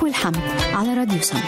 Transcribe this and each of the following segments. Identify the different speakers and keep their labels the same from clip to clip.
Speaker 1: والحمد على راديو سم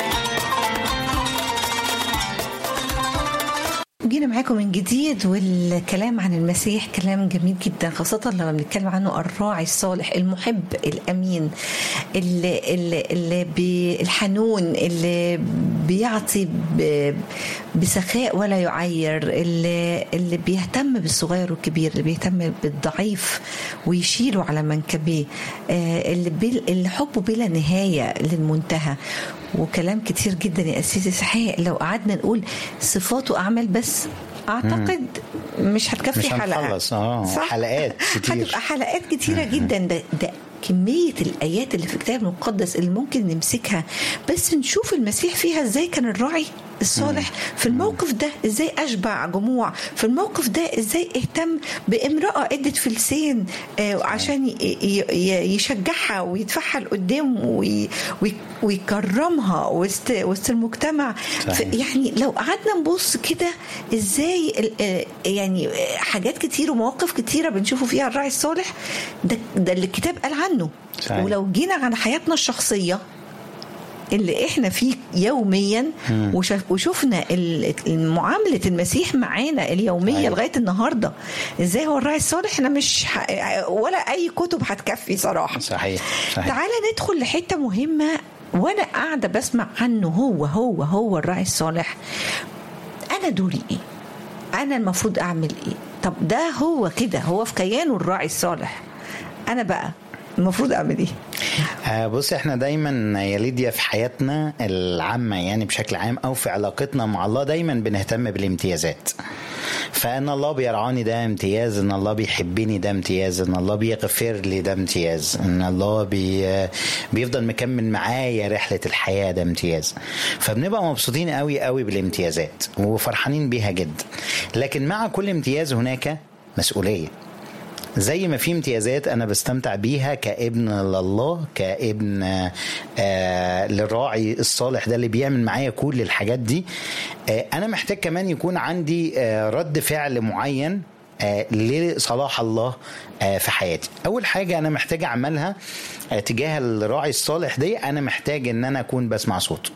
Speaker 2: جينا معاكم من جديد والكلام عن المسيح كلام جميل جدا خاصة لما بنتكلم عنه الراعي الصالح المحب الأمين اللي, اللي, اللي بي الحنون اللي بيعطي ب- بسخاء ولا يعير اللي, اللي بيهتم بالصغير والكبير اللي بيهتم بالضعيف ويشيله على منكبيه آه، اللي, بي اللي حبه بلا نهاية للمنتهى وكلام كتير جدا يا أسيس إسحاق لو قعدنا نقول صفات وأعمال بس أعتقد مش هتكفي
Speaker 3: مش
Speaker 2: حلقة
Speaker 3: هنخلص، آه، حلقات كتير.
Speaker 2: هتبقى حلقات كتيرة جدا ده, ده كمية الآيات اللي في الكتاب المقدس اللي ممكن نمسكها بس نشوف المسيح فيها ازاي كان الراعي الصالح في الموقف ده ازاي اشبع جموع في الموقف ده ازاي اهتم بامرأة ادت فلسين آه، عشان ي- ي- ي- يشجعها ويدفعها لقدام وي- وي- ويكرمها وسط وسط المجتمع
Speaker 3: صحيح.
Speaker 2: ف- يعني لو قعدنا نبص كده ازاي ال- آه، يعني آه، حاجات كتير ومواقف كتيره بنشوفه فيها الراعي الصالح ده ده اللي الكتاب قال عنه
Speaker 3: صحيح.
Speaker 2: ولو جينا على حياتنا الشخصيه اللي احنا فيه يوميا وشف- وشفنا ال- معامله المسيح معانا اليوميه
Speaker 3: صحيح.
Speaker 2: لغايه النهارده ازاي هو الراعي الصالح احنا مش ح... ولا اي كتب هتكفي صراحه
Speaker 3: صحيح صحيح
Speaker 2: تعالى ندخل لحته مهمه وانا قاعده بسمع عنه هو هو هو الراعي الصالح انا دوري ايه انا المفروض اعمل ايه طب ده هو كده هو في كيانه الراعي الصالح انا بقى المفروض اعمل ايه
Speaker 3: آه بص احنا دايما يا ليديا في حياتنا العامة يعني بشكل عام او في علاقتنا مع الله دايما بنهتم بالامتيازات فان الله بيرعاني ده امتياز ان الله بيحبني ده امتياز ان الله بيغفر لي ده امتياز ان الله بي بيفضل مكمل معايا رحلة الحياة ده امتياز فبنبقى مبسوطين قوي قوي بالامتيازات وفرحانين بيها جدا لكن مع كل امتياز هناك مسؤوليه زي ما في امتيازات انا بستمتع بيها كابن لله كابن آه للراعي الصالح ده اللي بيعمل معايا كل الحاجات دي آه انا محتاج كمان يكون عندي آه رد فعل معين آه لصلاح الله آه في حياتي اول حاجه انا محتاج اعملها آه تجاه الراعي الصالح دي انا محتاج ان انا اكون بسمع صوته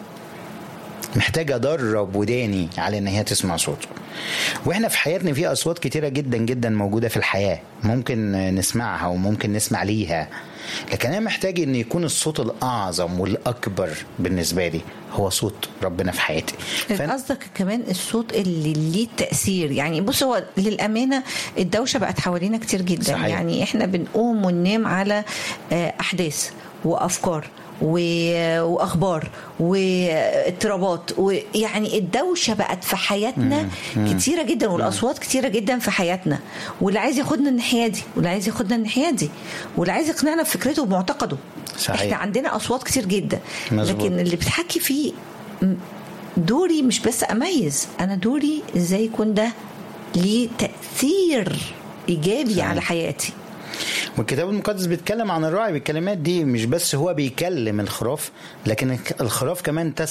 Speaker 3: محتاج ادرب وداني على ان هي تسمع صوته واحنا في حياتنا في اصوات كتيره جدا جدا موجوده في الحياه ممكن نسمعها وممكن نسمع ليها لكن انا محتاج ان يكون الصوت الاعظم والاكبر بالنسبه لي هو صوت ربنا في حياتي فأنا-
Speaker 2: قصدك كمان الصوت اللي ليه تأثير يعني بص هو للأمانة الدوشة بقت حوالينا كتير جدا
Speaker 3: صحيح.
Speaker 2: يعني احنا بنقوم وننام على آه، أحداث وأفكار و- واخبار واضطرابات ويعني الدوشه بقت في حياتنا كتيره جدا والاصوات كتيره جدا في حياتنا واللي عايز ياخدنا الناحيه دي واللي عايز ياخدنا الناحيه دي واللي عايز يقنعنا بفكرته وبمعتقده
Speaker 3: صحيح.
Speaker 2: احنا عندنا اصوات كتير جدا
Speaker 3: مظبوط.
Speaker 2: لكن اللي بتحكي فيه م- دوري مش بس اميز انا دوري ازاي يكون ده ليه تاثير ايجابي
Speaker 3: صحيح.
Speaker 2: على حياتي
Speaker 3: والكتاب المقدس بيتكلم عن الراعي بالكلمات دي مش بس هو بيكلم الخراف لكن الخراف كمان